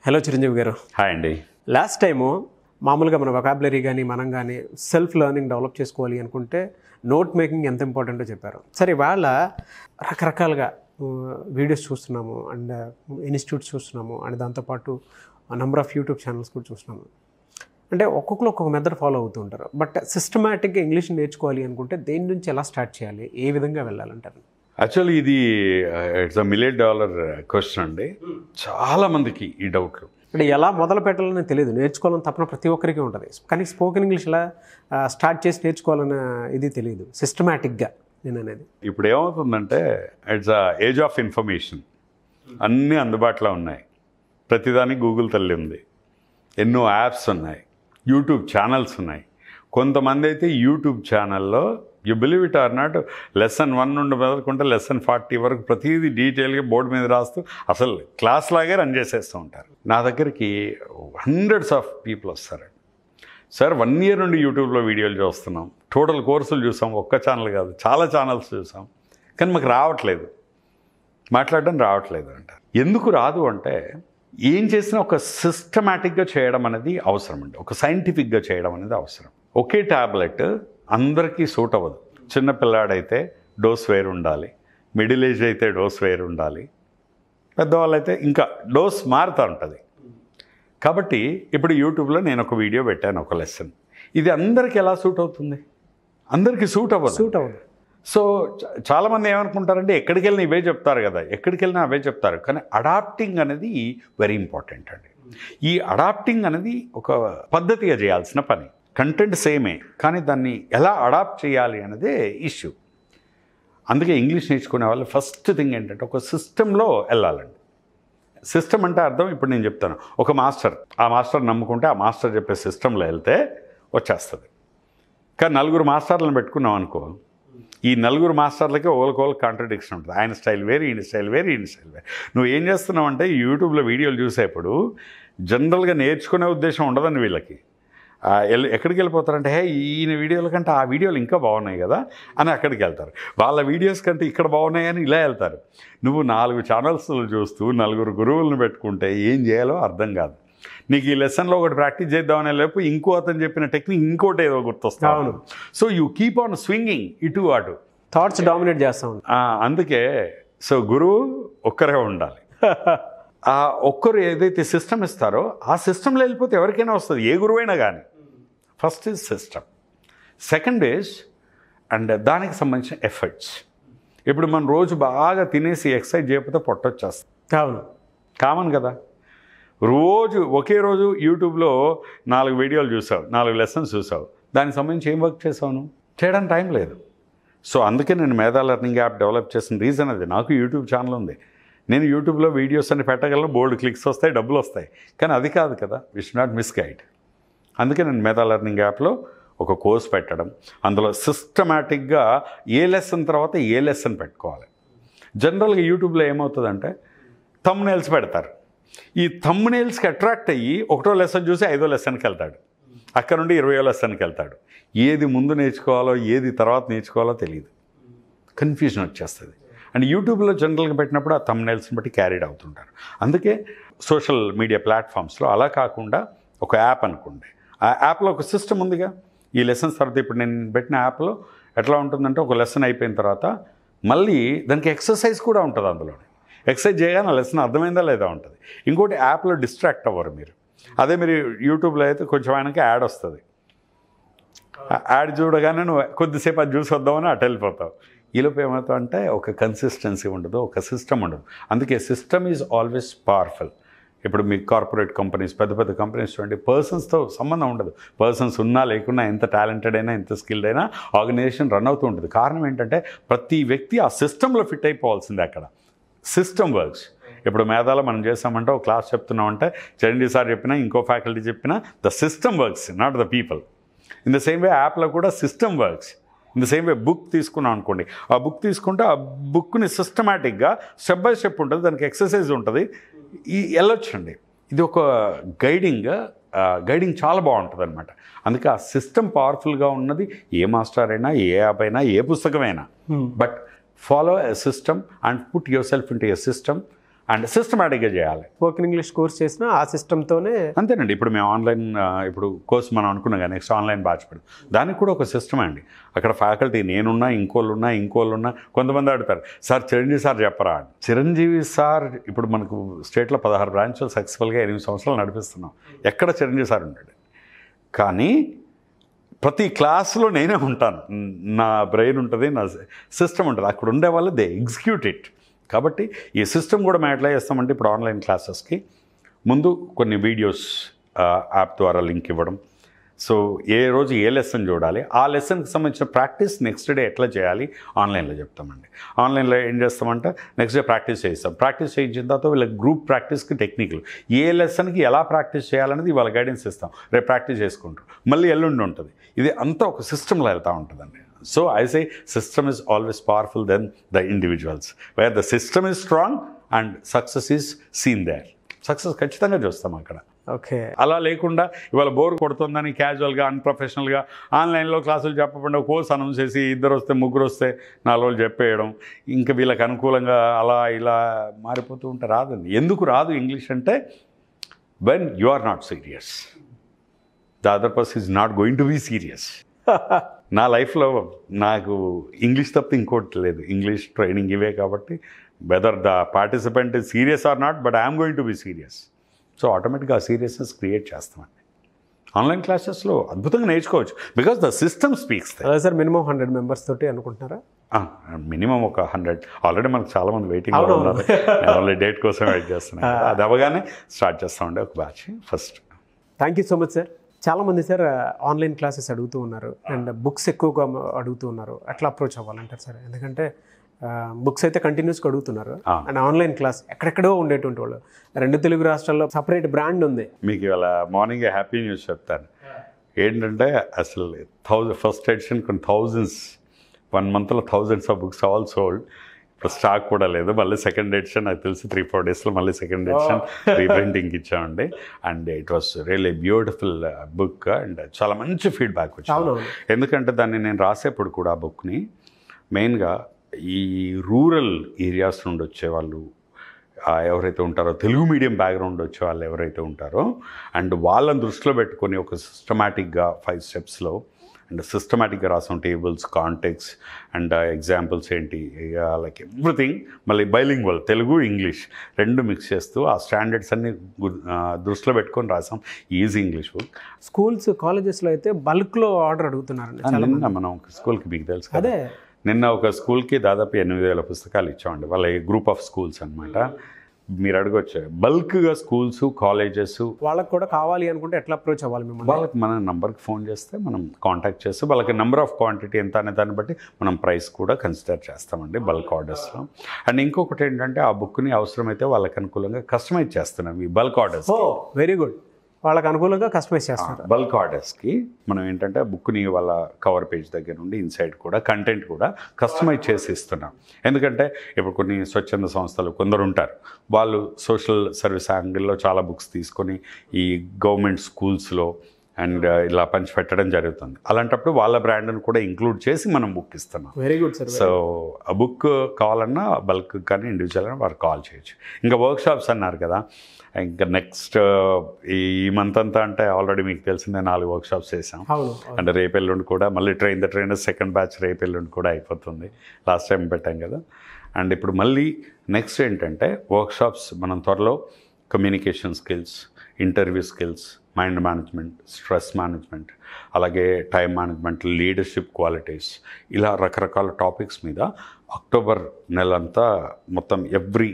Hello Chiranjeevi గారు hi అండి last time మామూలుగా మన వొకాబులరీ కానీ మనం కానీ సెల్ఫ్ లెర్నింగ్ డెవలప్ చేసుకోవాలి అనుకుంటే నోట్ మేకింగ్ ఎంత ఇంపార్టెంటో చెప్పారు సరే వాళ్ళ రకరకాలుగా వీడియోస్ చూస్తున్నాము అండ్ ఇన్స్టిట్యూట్స్ చూస్తున్నాము అండ్ దాంతోపాటు నెంబర్ ఆఫ్ యూట్యూబ్ ఛానల్స్ కూడా చూస్తున్నాము అంటే ఒక్కొక్కరు ఒక్కొక్క మెథడ్ ఫాలో అవుతూ ఉంటారు బట్ సిస్టమేటిక్గా ఇంగ్లీష్ నేర్చుకోవాలి అనుకుంటే దేని నుంచి ఎలా స్టార్ట్ చేయాలి ఏ విధంగా వెళ్ళాలంటారు యాక్చువల్లీ ఇది it's a million dollar question అండి చాలా మందికి ఈ డౌట్లు అంటే ఎలా మొదలు పెట్టాలని తెలియదు నేర్చుకోవాలని తప్పన ప్రతి ఒక్కరికి ఉంటుంది కానీ స్పోకెన్ ఇంగ్లీష్ ఎలా స్టార్ట్ చేసి నేర్చుకోవాలన్న ఇది తెలియదు సిస్టమేటిక్గా నేను అనేది ఇప్పుడు ఏమవుతుందంటే it's a age of information అన్నీ అందుబాటులో ఉన్నాయి ప్రతిదానికి గూగుల్ తల్లి ఉంది ఎన్నో యాప్స్ ఉన్నాయి యూట్యూబ్ ఛానల్స్ ఉన్నాయి కొంతమంది అయితే యూట్యూబ్ ఛానల్లో you believe it or not lesson one నుండి మొదలుకుంటే లెసన్ ఫార్టీ వరకు ప్రతిదీ డీటెయిల్గా బోర్డు మీద రాస్తూ అసలు క్లాస్ లాగే రన్ చేసేస్తూ ఉంటారు నా దగ్గరికి హండ్రెడ్స్ ఆఫ్ పీపుల్ వస్తారండి సార్ వన్ ఇయర్ నుండి యూట్యూబ్లో వీడియోలు చూస్తున్నాం టోటల్ కోర్సులు చూసాం ఒక్క ఛానల్ కాదు చాలా ఛానల్స్ చూసాం కానీ మాకు రావట్లేదు మాట్లాడడం రావట్లేదు అంటారు ఎందుకు రాదు అంటే ఏం చేసినా ఒక సిస్టమేటిక్గా చేయడం అనేది అవసరం అండి ఒక సైంటిఫిక్గా చేయడం అనేది అవసరం ఒకే ట్యాబ్లెట్ అందరికీ సూట్ అవ్వదు చిన్న పిల్లాడైతే డోస్ వేరు ఉండాలి మిడిల్ ఏజ్ అయితే డోస్ వేరు ఉండాలి పెద్దవాళ్ళైతే ఇంకా డోస్ మారుతూ ఉంటుంది కాబట్టి ఇప్పుడు యూట్యూబ్లో నేను ఒక వీడియో పెట్టాను ఒక లెసన్ ఇది అందరికీ ఎలా సూట్ అవుతుంది అందరికీ సూట్ అవ్వదు సూట్ అవ్వదు సో చ- చాలామంది ఏమనుకుంటారంటే ఎక్కడికి వెళ్ళినా ఇవే చెప్తారు కదా ఎక్కడికి వెళ్ళినా అవే చెప్తారు కానీ అడాప్టింగ్ అనేది వెరీ ఇంపార్టెంట్ అండి ఈ అడాప్టింగ్ అనేది ఒక పద్ధతిగా చేయాల్సిన పని కంటెంట్ సేమే కానీ దాన్ని ఎలా అడాప్ట్ చేయాలి అనేదే ఇష్యూ అందుకే ఇంగ్లీష్ నేర్చుకునే వాళ్ళు ఫస్ట్ థింగ్ ఏంటంటే ఒక సిస్టంలో వెళ్ళాలండి సిస్టమ్ అంటే అర్థం ఇప్పుడు నేను చెప్తాను ఒక మాస్టర్ ఆ మాస్టర్ నమ్ముకుంటే ఆ మాస్టర్ చెప్పే సిస్టంలో వెళ్తే వచ్చేస్తుంది కానీ నలుగురు మాస్టర్లను పెట్టుకున్నాం అనుకో ఈ నలుగురు మాస్టర్లకి ఓలకోల్ కాంట్రడిక్షన్ ఉంటుంది ఆయన స్టైల్ వేరు ఈయన స్టైల్ వేరు ఈయన స్టైల్ వేరు నువ్వు ఏం చేస్తున్నావు అంటే యూట్యూబ్లో వీడియోలు చూసేప్పుడు జనరల్గా నేర్చుకునే ఉద్దేశం ఉండదండి వీళ్ళకి ఆ, ఎల్- ఎక్కడికి వెళ్ళిపోతారంటే హే ఈయన వీడియోల కంటే ఆ వీడియోలు ఇంకా బాగున్నాయి కదా అని అక్కడికి వెళ్తారు వాళ్ళ వీడియోస్ కంటే ఇక్కడ బాగున్నాయి అని ఇలా వెళ్తారు నువ్వు నాలుగు ఛానల్స్ చూస్తూ నలుగురు గురువులను పెట్టుకుంటే ఏం చేయాలో అర్థం కాదు నీకు ఈ లెసన్లో ఒకటి ప్రాక్టీస్ చేద్దామనే లేపు ఇంకో అతను చెప్పిన టెక్నిక్ ఇంకోటి ఏదో గుర్తొస్తా అవును. So you keep on swinging ఇటు అటు థాట్స్ డామినేట్ చేస్తూ ఉంటాయి ఆ, అందుకే సో గురువు ఒక్కరే ఉండాలి ఆ ఒక్కరు ఏదైతే సిస్టమ్ ఇస్తారో ఆ సిస్టంలో వెళ్ళిపోతే ఎవరికైనా వస్తుంది ఏ గురువైనా కానీ first is system second is and దానికి సంబంధించిన ఎఫర్ట్స్ ఇప్పుడు మనం రోజు బాగా తినేసి ఎక్సర్సైజ్ చేయకపోతే పొట్టొచ్చేస్తుంది అవును కామన్ కదా రోజు ఒకే రోజు యూట్యూబ్లో నాలుగు వీడియోలు చూసావు నాలుగు లెసన్స్ చూసావు దానికి సంబంధించి ఏం వర్క్ చేసావు నువ్వు చేయడానికి టైం లేదు సో అందుకే నేను మేధా లెర్నింగ్ యాప్ డెవలప్ చేసిన రీజన్ అది నాకు యూట్యూబ్ ఛానల్ ఉంది నేను యూట్యూబ్లో వీడియోస్ అని పెట్టగలను బోల్డ్ క్లిక్స్ వస్తాయి డబ్బులు వస్తాయి కానీ అది కాదు కదా విష్ నాట్ మిస్ గైడ్ అందుకే నేను మేధా లెర్నింగ్ యాప్లో ఒక కోర్స్ పెట్టడం అందులో సిస్టమేటిక్గా ఏ లెసన్ తర్వాత ఏ లెసన్ పెట్టుకోవాలి జనరల్గా యూట్యూబ్లో ఏమవుతుందంటే నెయిల్స్ పెడతారు ఈ నెయిల్స్కి అట్రాక్ట్ అయ్యి ఒకటో లెసన్ చూసి ఐదో లెసన్కి వెళ్తాడు అక్కడ నుండి ఇరవయో లెసన్కి వెళ్తాడు ఏది ముందు నేర్చుకోవాలో ఏది తర్వాత నేర్చుకోవాలో తెలియదు కన్ఫ్యూజన్ వచ్చేస్తుంది అండ్ యూట్యూబ్లో జనరల్గా పెట్టినప్పుడు ఆ నెయిల్స్ని బట్టి క్యారీడ్ అవుతుంటారు అందుకే సోషల్ మీడియా ప్లాట్ఫామ్స్లో అలా కాకుండా ఒక యాప్ అనుకోండి ఆ యాప్లో ఒక సిస్టమ్ ఉందిగా ఈ లెసన్స్ తర్వాత ఇప్పుడు నేను పెట్టిన యాప్లో ఎట్లా ఉంటుందంటే ఒక లెసన్ అయిపోయిన తర్వాత మళ్ళీ దానికి ఎక్సర్సైజ్ కూడా ఉంటుంది అందులోనే ఎక్సర్సైజ్ చేయగానే ఆ లెసన్ అర్థమైందా లేదా ఉంటుంది ఇంకోటి యాప్లో డిస్ట్రాక్ట్ అవ్వరు మీరు అదే మీరు యూట్యూబ్లో అయితే కొంచెం ఆయనకి యాడ్ వస్తుంది ఆ యాడ్ చూడగానే నువ్వు కొద్దిసేపు అది చూసి వద్దామని అటు వెళ్ళిపోతావు ఈలోపు ఏమవుతావు అంటే ఒక కన్సిస్టెన్సీ ఉండదు ఒక సిస్టమ్ ఉండదు అందుకే సిస్టమ్ ఈజ్ ఆల్వేస్ పవర్ఫుల్ ఇప్పుడు మీ కార్పొరేట్ కంపెనీస్ పెద్ద పెద్ద కంపెనీస్ చూడండి పర్సన్స్తో సంబంధం ఉండదు పర్సన్స్ ఉన్నా లేకున్నా ఎంత టాలెంటెడ్ అయినా ఎంత స్కిల్డ్ అయినా ఆర్గనైజేషన్ రన్ అవుతూ ఉంటుంది కారణం ఏంటంటే ప్రతి వ్యక్తి ఆ సిస్టంలో ఫిట్ అయిపోవాల్సిందే అక్కడ సిస్టమ్ వర్క్స్ ఇప్పుడు మేధాలో మనం చేస్తామంటే ఒక క్లాస్ చెప్తున్నామంటే చిరంజీవి సార్ చెప్పినా ఇంకో ఫ్యాకల్టీ చెప్పినా the system works not the people in the same way యాప్లో కూడా system works in the same way book తీసుకున్నాం అనుకోండి ఆ బుక్ తీసుకుంటే ఆ బుక్ని సిస్టమేటిక్గా స్టెప్ బై స్టెప్ ఉంటుంది దానికి ఎక్సర్సైజ్ ఉంటుంది ఈ వెళ్ళొచ్చండి ఇది ఒక గైడింగ్ గైడింగ్ చాలా బాగుంటుంది అనమాట అందుకే ఆ సిస్టమ్ పవర్ఫుల్గా ఉన్నది ఏ మాస్టర్ అయినా ఏ యాప్ అయినా ఏ పుస్తకమైనా but follow a system and put yourself into a system and సిస్టమేటిక్గా చేయాలి స్పోకెన్ ఇంగ్లీష్ కోర్స్ చేసిన ఆ సిస్టమ్తోనే అంతేనండి ఇప్పుడు మేము ఆన్లైన్ ఆ, ఇప్పుడు కోర్స్ మనం అనుకున్నాం కదా నెక్స్ట్ ఆన్లైన్ బ్యాచ్ పెడతాం దానికి కూడా ఒక సిస్టమ్ అండి అక్కడ ఫ్యాకల్టీ నేనున్నా ఇంకోళ్ళు ఉన్నా ఇంకోళ్ళు ఉన్నా కొంతమంది అడుగుతారు సార్ చిరంజీవి సార్ చెప్పరా అని చిరంజీవి సార్ ఇప్పుడు మనకు స్టేట్లో పదహారు బ్రాంచ్లు సక్సెస్ఫుల్గా ఎనిమిది సంవత్సరాలు నడిపిస్తున్నాం ఎక్కడ చిరంజీవి సార్ ఉన్నాడు కానీ ప్రతి క్లాస్లో నేనే ఉంటాను నా బ్రెయిన్ ఉంటుంది నా సిస్టమ్ ఉంటుంది అక్కడ ఉండే వాళ్ళు దే ఎగ్జిక్యూట్ ఇట్ కాబట్టి ఈ సిస్టమ్ కూడా మేము ఎట్లా చేస్తామంటే ఇప్పుడు ఆన్లైన్ క్లాసెస్కి ముందు కొన్ని వీడియోస్ యాప్ ద్వారా లింక్ ఇవ్వడం సో ఏ రోజు ఏ లెసన్ చూడాలి ఆ లెసన్కి సంబంధించిన ప్రాక్టీస్ నెక్స్ట్ డే ఎట్లా చేయాలి ఆన్లైన్లో చెప్తామండి ఆన్లైన్లో ఏం చేస్తామంటే నెక్స్ట్ డే ప్రాక్టీస్ చేస్తాం ప్రాక్టీస్ చేయించిన తర్వాత వీళ్ళకి గ్రూప్ ప్రాక్టీస్కి టెక్నిక్లు ఏ లెసన్కి ఎలా ప్రాక్టీస్ చేయాలనేది వాళ్ళ గైడెన్స్ ఇస్తాం రేపు ప్రాక్టీస్ చేసుకుంటారు మళ్ళీ ఎల్లుండి ఉంటుంది ఇది అంతా ఒక సిస్టంలో వెళ్తూ ఉంటుందండి so I say system is always powerful then the individuals where the system is strong and success is seen there success ఖచ్చితంగా చూస్తాం అక్కడ ఓకే అలా లేకుండా ఇవాళ బోర్ కొడుతుందని క్యాజువల్గా అన్ప్రొఫెషనల్గా ఆన్లైన్లో క్లాసులు చెప్పకుండా కోర్స్ అనౌన్స్ చేసి ఇద్దరు వస్తే ముగ్గురు వస్తే నాలుగు రోజులు చెప్పేయడం ఇంకా వీళ్ళకి అనుకూలంగా అలా ఇలా మారిపోతూ ఉంటే రాదండి ఎందుకు రాదు ఇంగ్లీష్ అంటే when you are not serious the other person is not going to be serious నా లైఫ్లో నాకు ఇంగ్లీష్ తప్ప ఇంకోటి లేదు ఇంగ్లీష్ ట్రైనింగ్ ఇవే కాబట్టి whether the participant is serious or not but I'm going to be serious so ఆటోమేటిక్గా ఆ సీరియస్నెస్ క్రియేట్ చేస్తామండి ఆన్లైన్ క్లాసెస్లో అద్భుతంగా నేర్చుకోవచ్చు బికాస్ ద సిస్టమ్ స్పీక్స్ అదే సార్ మినిమం హండ్రెడ్ మెంబర్స్ తోటి అనుకుంటున్నారా మినిమం ఒక హండ్రెడ్ ఆల్రెడీ మనకు చాలా మంది వెయిటింగ్ అవునవును. ఉన్నారు నేను ఓన్లీ డేట్ కోసం వెయిట్ చేస్తున్నాను కదా. అది అవ్వగానే స్టార్ట్ చేస్తామండి ఒక batch first thank you so much sir చాలా మంది సార్ ఆన్లైన్ క్లాసెస్ అడుగుతూ ఉన్నారు అండ్ బుక్స్ ఎక్కువగా అడుగుతూ ఉన్నారు ఎట్లా అప్రోచ్ అవ్వాలంటారు సార్ ఎందుకంటే బుక్స్ అయితే కంటిన్యూస్గా అడుగుతున్నారు ఆ. అండ్ ఆన్లైన్ క్లాస్ ఎక్కడెక్కడో ఉండేటువంటి వాళ్ళు రెండు తెలుగు రాష్ట్రాల్లో సపరేట్ బ్రాండ్ ఉంది మీకు ఇవాళ మార్నింగ్ హ్యాపీ న్యూస్ చెప్తాను ఏంటంటే అసలు థౌజండ్ ఫస్ట్ ఎడిషన్ కొన్ని థౌజండ్స్ వన్ మంత్లో thousands of books all sold ఇప్పుడు స్టాక్ కూడా లేదు మళ్ళీ సెకండ్ ఎడిషన్ నాకు తెలిసి త్రీ ఫోర్ డేస్లో మళ్ళీ సెకండ్ ఎడిషన్ రీప్రింటింగ్ ఇచ్చామండి and it was really beautiful book and చాలా మంచి ఫీడ్బ్యాక్ వచ్చింది అవునవును ఎందుకంటే దాన్ని నేను రాసేప్పుడు కూడా ఆ బుక్ని మెయిన్గా ఈ రూరల్ ఏరియాస్ నుండి వచ్చేవాళ్ళు ఆ, ఎవరైతే ఉంటారో తెలుగు మీడియం బ్యాక్గ్రౌండ్ వచ్చే వాళ్ళు ఎవరైతే ఉంటారో అండ్ వాళ్ళని దృష్టిలో పెట్టుకొని ఒక సిస్టమేటిక్గా ఫైవ్ స్టెప్స్లో అండ్ సిస్టమేటిక్గా రాసాం టేబుల్స్ కాంటెక్స్ అండ్ ఎగ్జాంపుల్స్ ఏంటి లైక్ ఎవ్రీథింగ్ మళ్ళీ బైలింగ్వల్ తెలుగు ఇంగ్లీష్ రెండు మిక్స్ చేస్తూ ఆ స్టాండర్డ్స్ అన్ని గు- ఆ, దృష్టిలో పెట్టుకొని రాసాం ఈజీ ఇంగ్లీష్ బుక్ స్కూల్స్ కాలేజెస్లో అయితే బల్క్లో ఆర్డర్ అడుగుతున్నారండి చాలా నిన్న మనం ఒక స్కూల్కి మీకు తెలుసు కదా అదే నిన్న ఒక స్కూల్కి దాదాపు ఎనిమిది వేల పుస్తకాలు ఇచ్చామండి వాళ్ళ గ్రూప్ ఆఫ్ స్కూల్స్ అన్నమాట మీరు అడగొచ్చు బల్క్గా స్కూల్స్ కాలేజెస్ వాళ్ళకి కూడా కావాలి అనుకుంటే ఎట్లా అప్రోచ్ అవ్వాలి మిమ్మల్ని వాళ్ళకి మన నంబర్కి ఫోన్ చేస్తే మనం కాంటాక్ట్ చేస్తే వాళ్ళకి నెంబర్ ఆఫ్ క్వాంటిటీ ఎంత అనే దాన్ని బట్టి మనం ప్రైస్ కూడా కన్సిడర్ చేస్తామండి బల్క్ ఆర్డర్స్లో అండ్ ఇంకొకటి ఏంటంటే ఆ బుక్ని అవసరమైతే వాళ్ళకి అనుకూలంగా కస్టమైజ్ చేస్తున్నాం ఈ bulk orders oh very good వాళ్ళకి అనుకూలంగా కస్టమైజ్ చేస్తారు బల్క్ ఆర్డర్స్కి మనం ఏంటంటే బుక్ని వాళ్ళ కవర్ పేజ్ దగ్గర నుండి ఇన్సైడ్ కూడా కంటెంట్ కూడా కస్టమైజ్ చేసి ఇస్తున్నాం ఎందుకంటే ఇప్పుడు కొన్ని స్వచ్ఛంద సంస్థలు కొందరు ఉంటారు వాళ్ళు సోషల్ సర్వీస్ యాంగిల్లో చాలా బుక్స్ తీసుకొని ఈ గవర్నమెంట్ స్కూల్స్లో అండ్ ఇలా పంచి పెట్టడం జరుగుతుంది అలాంటప్పుడు వాళ్ళ బ్రాండ్ని కూడా ఇంక్లూడ్ చేసి మనం బుక్ ఇస్తున్నాం వెరీ గుడ్ సార్ సో ఆ బుక్ కావాలన్నా బల్క్ కానీ ఇండివిజువల్ అయినా వారు కాల్ చేయొచ్చు ఇంకా వర్క్ షాప్స్ అన్నారు కదా ఇంకా నెక్స్ట్ ఈ మంత్ అంతా అంటే ఆల్రెడీ మీకు తెలిసిందే నాలుగు వర్క్ షాప్స్ చేసాం అవును అండ్ రేపు ఎల్లుండి కూడా మళ్ళీ train the train second batch రేపు ఎల్లుండి కూడా అయిపోతుంది లాస్ట్ టైం పెట్టాం కదా అండ్ ఇప్పుడు మళ్ళీ నెక్స్ట్ ఏంటంటే వర్క్ షాప్స్ మనం త్వరలో communication skills interview skills mind management stress management అలాగే టైం మేనేజ్మెంట్ లీడర్షిప్ క్వాలిటీస్ ఇలా రకరకాల టాపిక్స్ మీద అక్టోబర్ నెలంతా మొత్తం ఎవ్రీ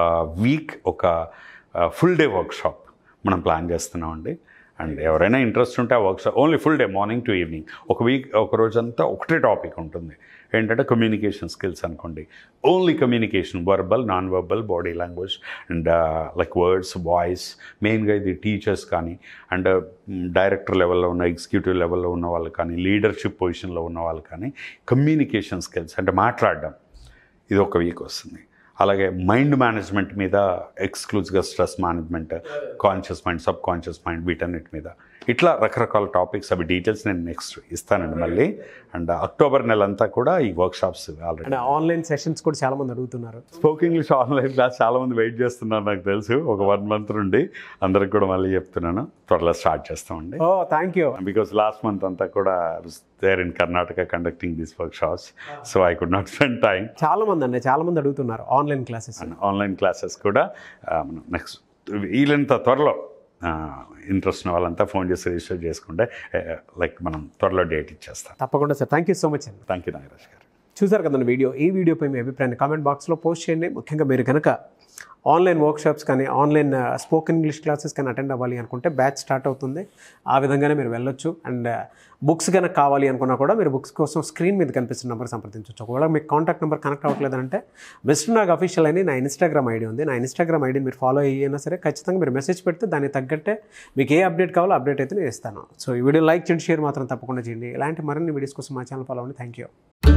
వీక్ ఒక ఫుల్ డే వర్క్షాప్ మనం ప్లాన్ చేస్తున్నామండి అండ్ ఎవరైనా ఇంట్రెస్ట్ ఉంటే ఆ workshop only full day morning to evening ఒక వీక్ ఒక రోజంతా ఒకటే టాపిక్ ఉంటుంది ఏంటంటే కమ్యూనికేషన్ స్కిల్స్ అనుకోండి only communication verbal non verbal body language and like words voice మెయిన్గా ఇది టీచర్స్ కానీ అండ్ డైరెక్టర్ లెవెల్లో ఉన్న ఎగ్జిక్యూటివ్ లెవెల్లో ఉన్న వాళ్ళు కానీ లీడర్షిప్ పొజిషన్లో ఉన్న వాళ్ళు కానీ కమ్యూనికేషన్ స్కిల్స్ అంటే మాట్లాడడం ఇది ఒక వీక్ వస్తుంది అలాగే మైండ్ మేనేజ్మెంట్ మీద ఎక్స్క్లూజివ్గా stress management conscious mind subconscious mind వీటన్నిటి మీద ఇట్లా రకరకాల టాపిక్స్ అవి డీటెయిల్స్ నేను నెక్స్ట్ ఇస్తానండి మళ్ళీ అండ్ అక్టోబర్ నెల అంతా కూడా ఈ workshops already and online sessions కూడా చాలా మంది అడుగుతున్నారు స్పోక్ ఇంగ్లీష్ ఆన్లైన్ క్లాస్ చాలా మంది వెయిట్ చేస్తున్నారు నాకు తెలుసు ఒక వన్ మంత్ నుండి అందరికి కూడా మళ్ళీ చెప్తున్నాను త్వరలో స్టార్ట్ చేస్తామండి oh thank you because last month అంతా కూడా there in Karnataka conducting these workshops so I could not spend time చాలా మంది అండి చాలా మంది అడుగుతున్నారు online classes and online classes కూడా ఆ, మనం నెక్స్ట్ వీలంత త్వరలో ఇంట్రెస్ట్ ఉన్న వాళ్ళంతా ఫోన్ చేసి రిజిస్టర్ చేసుకుంటే లైక్ మనం త్వరలో డేట్ ఇచ్చేస్తాం తప్పకుండా sir thank you so much అండి థ్యాంక్ యూ నాగరాజ్ గారు చూసారు కదండి వీడియో ఈ వీడియోపై మీ అభిప్రాయాన్ని కామెంట్ బాక్స్లో పోస్ట్ చేయండి ముఖ్యంగా మీరు కనుక ఆన్లైన్ వర్క్షాప్స్ కానీ ఆన్లైన్ స్పోకెన్ ఇంగ్లీష్ క్లాసెస్ కానీ అటెండ్ అవ్వాలి అనుకుంటే బ్యాచ్ స్టార్ట్ అవుతుంది ఆ విధంగానే మీరు వెళ్ళొచ్చు అండ్ బుక్స్ కనుక కావాలి అనుకున్నా కూడా మీరు బుక్స్ కోసం స్క్రీన్ మీద కనిపిస్తున్న నెంబర్ సంప్రదించవచ్చు ఒకవేళ మీకు కాంటాక్ట్ నెంబర్ కనెక్ట్ అవ్వట్లేదంటే మిస్టర్ నాగ్ అఫీషియల్ అని నా ఇన్స్టాగ్రామ్ ఐడి ఉంది నా ఇన్స్టాగ్రామ్ ఐడి మీరు ఫాలో అయ్యినా సరే ఖచ్చితంగా మీరు మెసేజ్ పెడితే దానికి తగ్గట్టే మీకు ఏ అప్డేట్ కావాలో అప్డేట్ అయితే నేను ఇస్తాను సో ఈ వీడియో లైక్ చేయండి షేర్ మాత్రం తప్పకుండా చేయండి ఇలాంటి మరిన్ని వీడియోస్ కోసం మా ఛానల్ ఫాలో అవ్వండి థ్యాంక్ యూ